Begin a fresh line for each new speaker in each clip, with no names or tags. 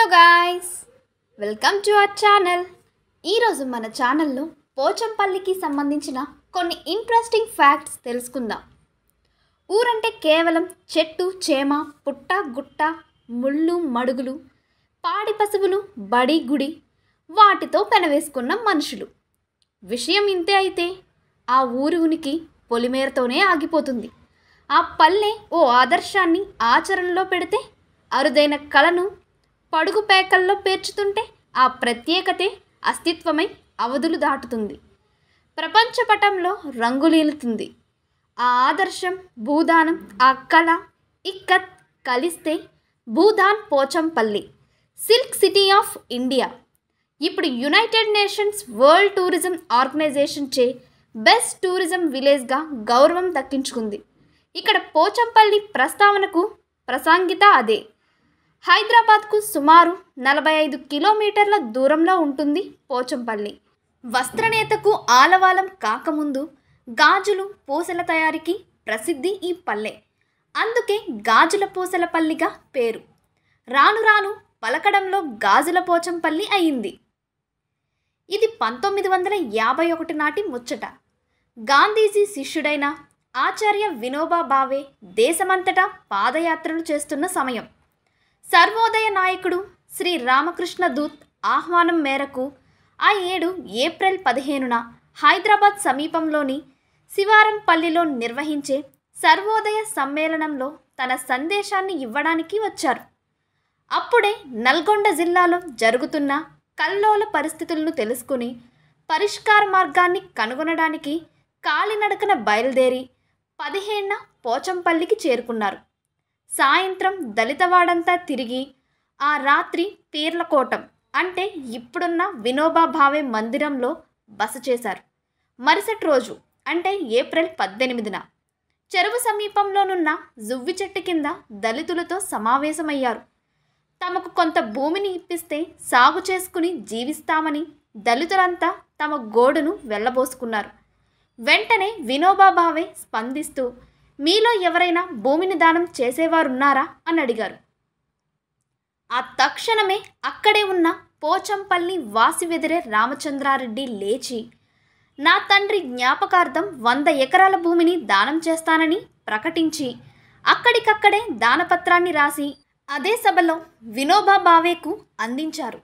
guys welcome to our channel ఈరోజు మన ఛానల్లో పోచంపల్లికి సంబంధించిన కొన్ని ఇంట్రెస్టింగ్ ఫ్యాక్ట్స్ తెలుసుకుందాం ఊరంటే కేవలం చెట్టు చేమ పుట్ట గుట్ట ముళ్ళు మడుగులు పాడి పశువులు బడి గుడి వాటితో పెనవేసుకున్న మనుషులు విషయం ఇంతే అయితే ఆ ఊరి ఉనికి పొలిమేరతోనే ఆగిపోతుంది ఆ పల్లె ఓ ఆదర్శాన్ని ఆచరణలో పెడితే అరుదైన కళను పడుగు పేకల్లో పేర్చుతుంటే ఆ ప్రత్యేకతే అస్తిత్వమై అవధులు దాటుతుంది ప్రపంచ పటంలో రంగులీలుతుంది ఆ ఆదర్శం భూదానం ఆ కళ ఇక్కత్ కలిస్తే Bhoodan Pochampally silk city of India ఇప్పుడు United Nations World Tourism Organization చే బెస్ట్ టూరిజం విలేజ్గా గౌరవం దక్కించుకుంది ఇక్కడ పోచంపల్లి ప్రస్తావనకు ప్రసాంగిత అదే హైదరాబాద్కు సుమారు నలభై ఐదు కిలోమీటర్ల దూరంలో ఉంటుంది పోచంపల్లి వస్త్రనేతకు ఆలవాలం కాకముందు గాజులు పూసల తయారీకి ప్రసిద్ధి ఈ పల్లె అందుకే గాజుల పూసల పల్లిగా పేరు రాను రాను పలకడంలో గాజుల పోచంపల్లి అయింది ఇది పంతొమ్మిది వందల యాభై ఒకటి నాటి ముచ్చట గాంధీజీ శిష్యుడైన ఆచార్య వినోబా భావే దేశమంతటా పాదయాత్రలు చేస్తున్న సమయం సర్వోదయ నాయకుడు శ్రీ రామకృష్ణ దూత్ ఆహ్వానం మేరకు ఆ ఏడు ఏప్రిల్ పదిహేనున హైదరాబాద్ సమీపంలోని శివారంపల్లిలో నిర్వహించే సర్వోదయ సమ్మేళనంలో తన సందేశాన్ని ఇవ్వడానికి వచ్చారు అప్పుడే నల్గొండ జిల్లాలో జరుగుతున్న కల్లోల పరిస్థితులను తెలుసుకుని పరిష్కార మార్గాన్ని కనుగొనడానికి కాలినడకన బయలుదేరి పదిహేనున పోచంపల్లికి చేరుకున్నారు సాయంత్రం దళితవాడంతా తిరిగి ఆ రాత్రి పీర్లకోటం అంటే ఇప్పుడున్న వినోబా భావే మందిరంలో బస చేశారు మరుసటి రోజు అంటే ఏప్రిల్ పద్దెనిమిదిన చెరువు సమీపంలోనున్న జువ్వి చెట్టు కింద దళితులతో సమావేశమయ్యారు తమకు కొంత భూమిని ఇప్పిస్తే సాగు చేసుకుని జీవిస్తామని దళితులంతా తమ గోడును వెళ్ళబోసుకున్నారు వెంటనే వినోబా భావే స్పందిస్తూ మీలో ఎవరైనా భూమిని దానం చేసేవారున్నారా అని అడిగారు ఆ తక్షణమే అక్కడే ఉన్న పోచంపల్లి వాసివెదిరే రామచంద్రారెడ్డి లేచి నా తండ్రి జ్ఞాపకార్థం వంద ఎకరాల భూమిని దానం చేస్తానని ప్రకటించి అక్కడికక్కడే దానపత్రాన్ని రాసి అదే సభలో వినోబా భావేకు అందించారు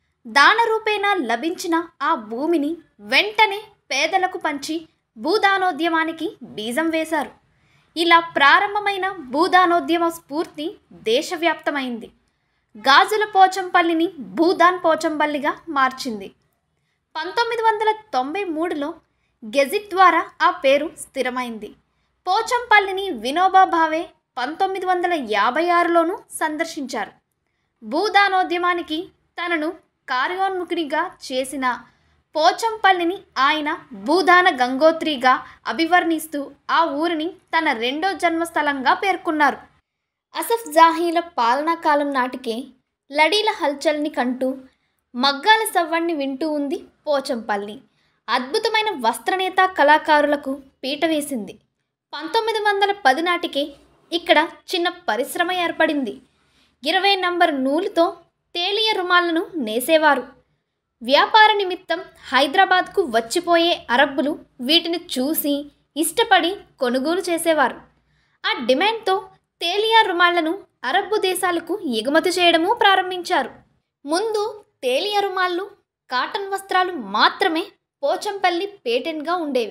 దాన రూపేణా లభించిన ఆ భూమిని వెంటనే పేదలకు పంచి భూదానోద్యమానికి బీజం వేశారు ఇలా ప్రారంభమైన భూదానోద్యమ స్ఫూర్తి దేశవ్యాప్తమైంది గాజుల పోచంపల్లిని భూదాన్ పోచంపల్లిగా మార్చింది పంతొమ్మిది వందల తొంభై మూడులో గెజిట్ ద్వారా ఆ పేరు స్థిరమైంది పోచంపల్లిని వినోబా భావే పంతొమ్మిది వందల యాభై ఆరులోనూ సందర్శించారు భూదానోద్యమానికి తనను కార్యోన్ముఖినిగా చేసిన పోచంపల్లిని ఆయన భూదాన గంగోత్రిగా అభివర్ణిస్తూ ఆ ఊరిని తన రెండో జన్మస్థలంగా పేర్కొన్నారు అసఫ్ జాహీల పాలనా కాలం నాటికే లడీల హల్చల్ని కంటూ మగ్గాల సవ్వణ్ణి వింటూ ఉంది పోచంపల్లి అద్భుతమైన వస్త్రనేత కళాకారులకు పీట వేసింది పంతొమ్మిది వందల పది నాటికే ఇక్కడ చిన్న పరిశ్రమ ఏర్పడింది ఇరవై నంబర్ నూలుతో తేలియ రుమాలను నేసేవారు వ్యాపార నిమిత్తం హైదరాబాద్కు వచ్చిపోయే అరబ్బులు వీటిని చూసి ఇష్టపడి కొనుగోలు చేసేవారు ఆ డిమాండ్తో తేలియా రుమాళ్లను అరబ్బు దేశాలకు ఎగుమతి చేయడము ప్రారంభించారు ముందు తేలియ రుమాళ్ళు కాటన్ వస్త్రాలు మాత్రమే పోచంపల్లి పేటెంట్గా ఉండేవి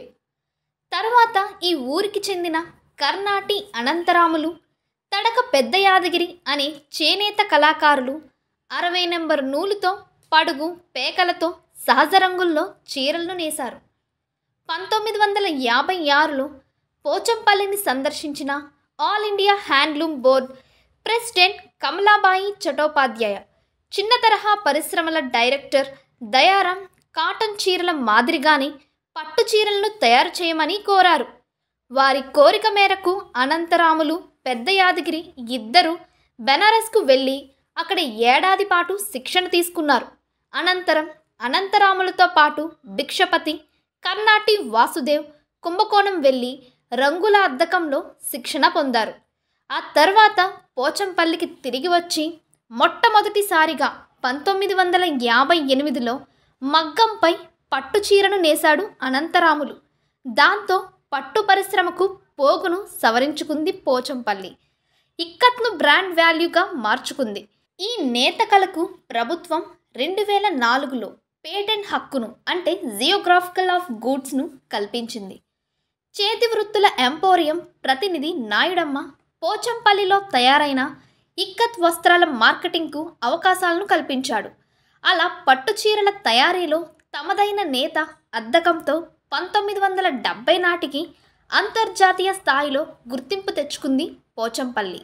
తర్వాత ఈ ఊరికి చెందిన కర్ణాటి అనంతరాములు తడక పెద్ద యాదగిరి అనే చేనేత కళాకారులు అరవై నెంబర్ నూలుతో పడుగు పేకలతో సహజ రంగుల్లో చీరలను నేశారు పంతొమ్మిది వందల యాభై ఆరులో పోచంపల్లిని సందర్శించిన all India handloom board president Kamalabai Chattopadhyaya చిన్న తరహా పరిశ్రమల డైరెక్టర్ దయారాం కాటన్ చీరల మాదిరిగానే పట్టు చీరలను తయారు చేయమని కోరారు వారి కోరిక మేరకు అనంతరాములు పెద్ద యాదగిరి ఇద్దరు బెనారస్కు వెళ్ళి అక్కడ ఏడాది పాటు శిక్షణ తీసుకున్నారు అనంతరం అనంతరాములతో పాటు భిక్షపతి కర్ణాటి వాసుదేవ్ కుంభకోణం వెళ్ళి రంగుల అద్దకంలో శిక్షణ పొందారు ఆ తర్వాత పోచంపల్లికి తిరిగి వచ్చి మొట్టమొదటిసారిగా పంతొమ్మిది వందల యాభై ఎనిమిదిలో మగ్గంపై పట్టు చీరను నేశాడు అనంతరాములు దాంతో పట్టు పరిశ్రమకు పోగును సవరించుకుంది పోచంపల్లి ఇక్కత్ను బ్రాండ్ వాల్యూగా మార్చుకుంది ఈ నేత కళకు ప్రభుత్వం రెండు వేల నాలుగులో పేటెంట్ హక్కును అంటే జియోగ్రాఫికల్ ఆఫ్ గూడ్స్ను కల్పించింది చేతి వృత్తుల ఎంపోరియం ప్రతినిధి నాయుడమ్మ పోచంపల్లిలో తయారైన ఇక్కత్ వస్త్రాల మార్కెటింగ్కు అవకాశాలను కల్పించాడు అలా పట్టు చీరల తయారీలో తమదైన నేత అద్దకంతో పంతొమ్మిది వందల డెబ్బై నాటికి అంతర్జాతీయ స్థాయిలో గుర్తింపు తెచ్చుకుంది పోచంపల్లి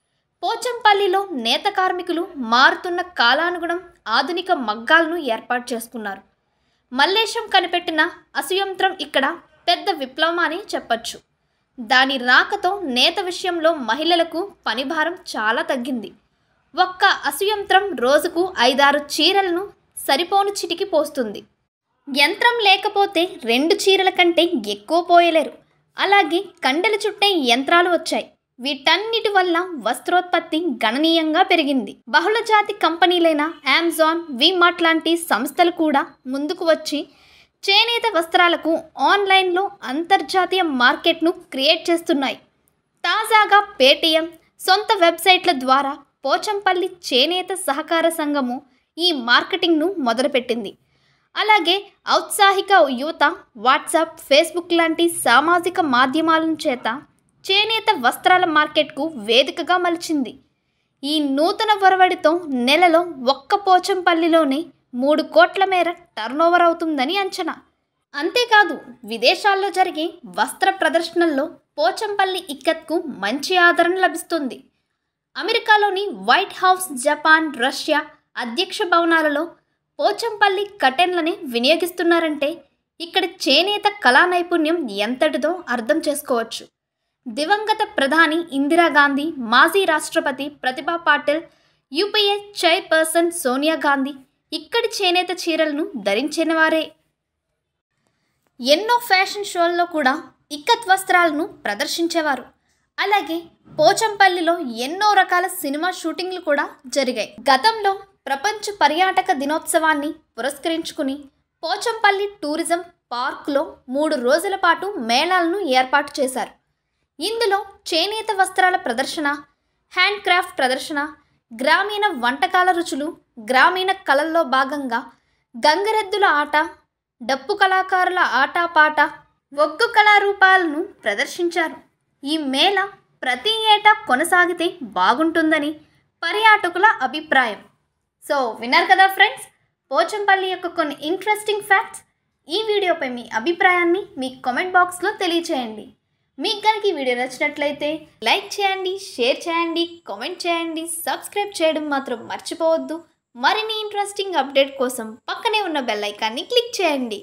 పోచంపల్లిలో నేత కార్మికులు మారుతున్న కాలానుగుణం ఆధునిక మగ్గాలను ఏర్పాటు చేసుకున్నారు మల్లేశం కనిపెట్టిన అసుయంత్రం ఇక్కడ పెద్ద విప్లవం అని చెప్పచ్చు దాని రాకతో నేత విషయంలో మహిళలకు పనిభారం చాలా తగ్గింది ఒక్క అసుయంత్రం రోజుకు ఐదారు చీరలను సరిపోను చిటికి పోస్తుంది యంత్రం లేకపోతే రెండు చీరల కంటే ఎక్కువ పోయలేరు అలాగే కండెలు చుట్టే యంత్రాలు వచ్చాయి వీటన్నిటి వల్ల వస్త్రోత్పత్తి గణనీయంగా పెరిగింది బహుళజాతి కంపెనీలైన అమెజాన్ విమార్ట్ లాంటి సంస్థలు కూడా ముందుకు వచ్చి చేనేత వస్త్రాలకు ఆన్లైన్లో అంతర్జాతీయ మార్కెట్ను క్రియేట్ చేస్తున్నాయి తాజాగా పేటీఎం సొంత వెబ్సైట్ల ద్వారా పోచంపల్లి చేనేత సహకార సంఘము ఈ మార్కెటింగ్ను మొదలుపెట్టింది అలాగే ఔత్సాహిక యువత వాట్సాప్ ఫేస్బుక్ లాంటి సామాజిక మాధ్యమాల చేత చేనేత వస్త్రాల మార్కెట్కు వేదికగా మలిచింది ఈ నూతన ఒరవడితో నెలలో ఒక్క పోచంపల్లిలోనే మూడు కోట్ల మేర టర్నోవర్ అవుతుందని అంచనా అంతేకాదు విదేశాల్లో జరిగే వస్త్ర ప్రదర్శనల్లో పోచంపల్లి ఇక్కత్కు మంచి ఆదరణ లభిస్తుంది అమెరికాలోని వైట్ హౌస్ జపాన్ రష్యా అధ్యక్ష భవనాలలో పోచంపల్లి కటెన్లని వినియోగిస్తున్నారంటే ఇక్కడ చేనేత కళా నైపుణ్యం ఎంతటిదో అర్థం చేసుకోవచ్చు దివంగత ప్రధాని ఇందిరాగాంధీ మాజీ రాష్ట్రపతి ప్రతిభా పాటిల్ యూపీఏ చైర్పర్సన్ సోనియా గాంధీ ఇక్కడి చేనేత చీరలను ధరించిన వారే ఎన్నో ఫ్యాషన్ షోల్లో కూడా ఇక్కత్ వస్త్రాలను ప్రదర్శించేవారు అలాగే పోచంపల్లిలో ఎన్నో రకాల సినిమా షూటింగ్లు కూడా జరిగాయి గతంలో ప్రపంచ పర్యాటక దినోత్సవాన్ని పురస్కరించుకుని పోచంపల్లి టూరిజం పార్క్లో మూడు రోజుల పాటు మేళాలను ఏర్పాటు చేశారు ఇందులో చేనేత వస్త్రాల ప్రదర్శన హ్యాండ్ క్రాఫ్ట్ ప్రదర్శన గ్రామీణ వంటకాల రుచులు గ్రామీణ కళల్లో భాగంగా గంగరెద్దుల ఆట డప్పు కళాకారుల ఆటపాట ఒగ్గు కళారూపాలను ప్రదర్శించారు ఈ మేళ ప్రతి ఏటా కొనసాగితే బాగుంటుందని పర్యాటకుల అభిప్రాయం సో విన్నారు కదా ఫ్రెండ్స్ పోచంపల్లి యొక్క కొన్ని ఇంట్రెస్టింగ్ ఫ్యాక్ట్స్ ఈ వీడియోపై మీ అభిప్రాయాన్ని మీ కామెంట్ బాక్స్లో తెలియచేయండి మీకు కనుక ఈ వీడియో నచ్చినట్లయితే లైక్ చేయండి షేర్ చేయండి కామెంట్ చేయండి సబ్స్క్రైబ్ చేయడం మాత్రం మర్చిపోవద్దు మరిన్ని ఇంట్రెస్టింగ్ అప్డేట్ కోసం పక్కనే ఉన్న బెల్ ఐకాన్ని క్లిక్ చేయండి